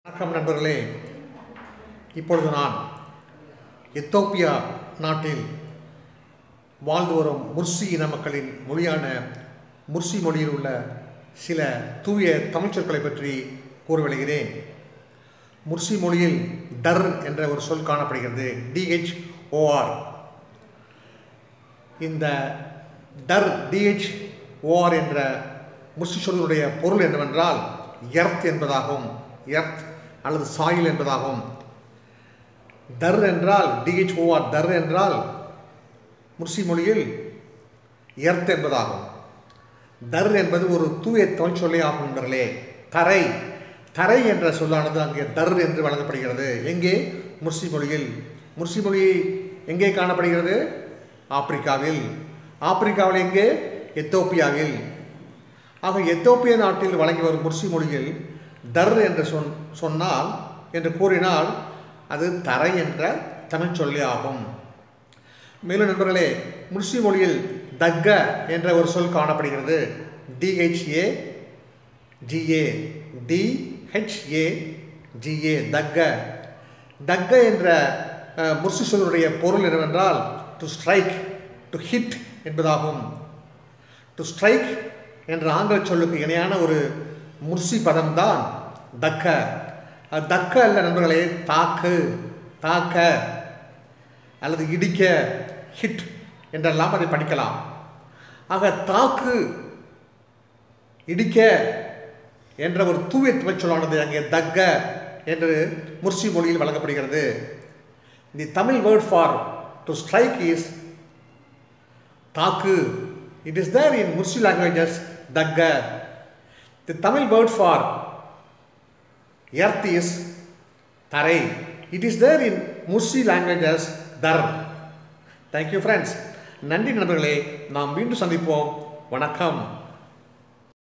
வணக்கம் நண்பர்களே இப்பொழுது நான் எத்தோப்பியா நாட்டில் வாழ்ந்து வரும் முர்சி இன மக்களின் மொழியான முர்சி மொழியில் உள்ள சில தூய தமிழ் சொற்களை பற்றி கூற விளைகிறேன் முர்சி மொழியில் டர் என்ற ஒரு சொல் காணப்படுகிறது டிஹெச் ஓஆர் இந்த டர் டிஹெச் ஓஆர் என்ற முர்சி சொல்லுடைய பொருள் என்னவென்றால் எர்த் என்பதாகும் எர்த் அல்லது சாயில் என்பதாகும் தர் என்றால் டிஹெச்ஓஆர் தர் என்றால் முர்சி மொழியில் எர்த் என்பதாகும் தர் என்பது ஒரு தூய தமிழ் சொல்லே ஆகும் நண்பர்களே தரை தரை என்ற சொல்லானது அங்கே தர் என்று வழங்கப்படுகிறது எங்கே முர்சி மொழியில் முர்சி மொழி எங்கே காணப்படுகிறது ஆப்பிரிக்காவில் ஆப்பிரிக்காவில் எங்கே எத்தோப்பியாவில் ஆக எத்தோப்பிய நாட்டில் வழங்கி வரும் முர்சி மொழியில் தர் என்று சொன் சொன்னால் என்று கூறினால் அது தரை என்ற தமிழ் சொல்லி ஆகும் மேலும் நண்பர்களே முர்சி மொழியில் தக்க என்ற ஒரு சொல் காணப்படுகிறது டிஹெச்ஏ ஜிஏ டிஹெச்ஏ ஜிஏ தக்க தக்க என்ற அஹ், முர்சி சொல்லுடைய பொருள் என்னவென்றால் டு ஸ்ட்ரைக் டு ஹிட் என்பதாகும் டு ஸ்ட்ரைக் என்ற ஆங்கில சொல்லுக்கு இணையான ஒரு முர்சி பதம்தான் தக்க அது தக்க அல்ல நண்பர்களே தாக்கு தாக்க அல்லது இடிக்க ஹிட் என்றெல்லாம் அதை படிக்கலாம் ஆக தாக்கு இடிக்க என்ற ஒரு தூய தமிழ் சொல்லானது அங்கே தக்க என்று முர்சி மொழியில் வழங்கப்படுகிறது the Tamil word for to strike is தாக்கு it is there in Mursi languages தக்க the Tamil word for earth is தரை it is there in Mursi languages தர் தேங்க்யூ ஃப்ரெண்ட்ஸ் நன்றி நண்பர்களே நாம் மீண்டும் சந்திப்போம் வணக்கம்